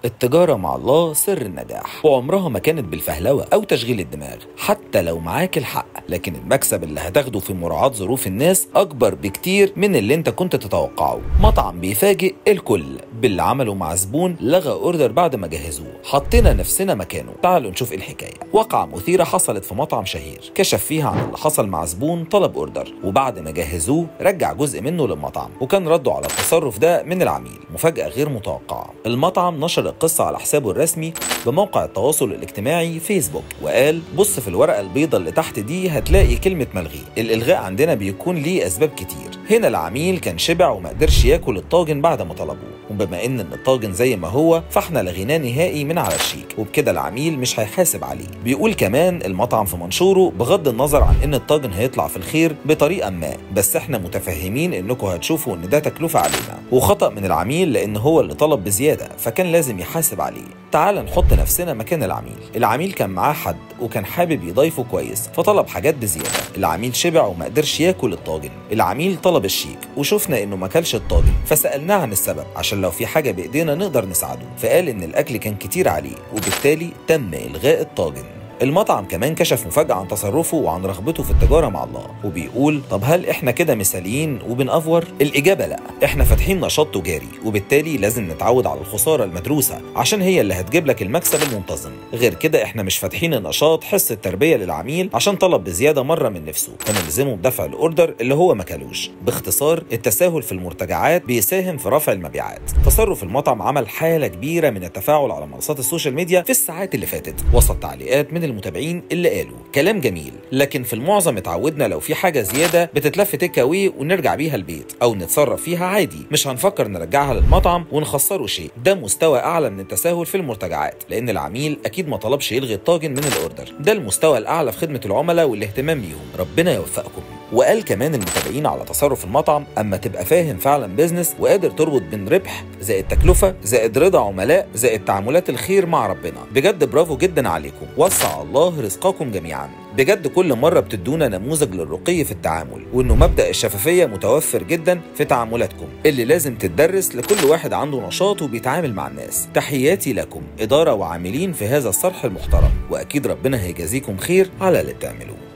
التجارة مع الله سر النجاح وعمرها ما كانت بالفهلوة أو تشغيل الدماغ حتى لو معاك الحق لكن المكسب اللي هتاخده في مراعاة ظروف الناس أكبر بكتير من اللي أنت كنت تتوقعه مطعم بيفاجئ الكل باللي عمله مع زبون لغى أوردر بعد ما جهزوه حطينا نفسنا مكانه تعالوا نشوف إيه الحكاية واقعة مثيرة حصلت في مطعم شهير كشف فيها عن اللي حصل مع زبون طلب أوردر وبعد ما جهزوه رجع جزء منه للمطعم وكان رده على التصرف ده من العميل مفاجأة غير متوقعة المطعم نشر القصة على حسابه الرسمي بموقع التواصل الاجتماعي فيسبوك وقال بص في الورقة البيضاء اللي تحت دي هتلاقي كلمة ملغي الإلغاء عندنا بيكون ليه أسباب كتير هنا العميل كان شبع وما قدرش ياكل الطاجن بعد ما طلبه وبما ان الطاجن زي ما هو فاحنا لغيناه نهائي من على الشيك وبكده العميل مش هيحاسب عليه بيقول كمان المطعم في منشوره بغض النظر عن ان الطاجن هيطلع في الخير بطريقه ما بس احنا متفهمين انكم هتشوفوا ان ده تكلفه علينا وخطا من العميل لان هو اللي طلب بزياده فكان لازم يحاسب عليه تعال نحط نفسنا مكان العميل العميل كان معاه حد وكان حابب يضيفه كويس فطلب حاجات بزياده العميل شبع وما قدرش ياكل الطاجن العميل طلب الشيك وشفنا انه ما كلش الطاجن فسالناه عن السبب عشان لو في حاجه بايدينا نقدر نساعده فقال ان الاكل كان كتير عليه وبالتالي تم الغاء الطاجن المطعم كمان كشف مفاجأة عن تصرفه وعن رغبته في التجارة مع الله وبيقول طب هل احنا كده مثاليين وبنأفور؟ الإجابة لا احنا فاتحين نشاط تجاري وبالتالي لازم نتعود على الخسارة المدروسة عشان هي اللي هتجيب لك المكسب المنتظم غير كده احنا مش فاتحين النشاط حس التربية للعميل عشان طلب بزيادة مرة من نفسه فنلزمه بدفع الأوردر اللي هو ما كلوش باختصار التساهل في المرتجعات بيساهم في رفع المبيعات تصرف المطعم عمل حالة كبيرة من التفاعل على منصات السوشيال ميديا في الساعات اللي فاتت وسط تعليقات من المتابعين اللي قالوا كلام جميل لكن في المعظم اتعودنا لو في حاجه زياده بتتلف تيك اواي ونرجع بيها البيت او نتصرف فيها عادي مش هنفكر نرجعها للمطعم ونخسره شيء ده مستوى اعلى من التساهل في المرتجعات لان العميل اكيد ما طلبش يلغي الطاجن من الاوردر ده المستوى الاعلى في خدمه العملاء والاهتمام بيهم ربنا يوفقكم وقال كمان المتابعين على تصرف المطعم اما تبقى فاهم فعلا بيزنس وقادر تربط بين ربح زائد تكلفه زائد رضا عملاء زائد تعاملات الخير مع ربنا بجد برافو جدا عليكم وسع الله رزقكم جميعا بجد كل مره بتدونا نموذج للرقي في التعامل وانه مبدا الشفافيه متوفر جدا في تعاملاتكم اللي لازم تتدرس لكل واحد عنده نشاط وبيتعامل مع الناس تحياتي لكم اداره وعاملين في هذا الصرح المحترم واكيد ربنا هيجازيكم خير على اللي بتعملوه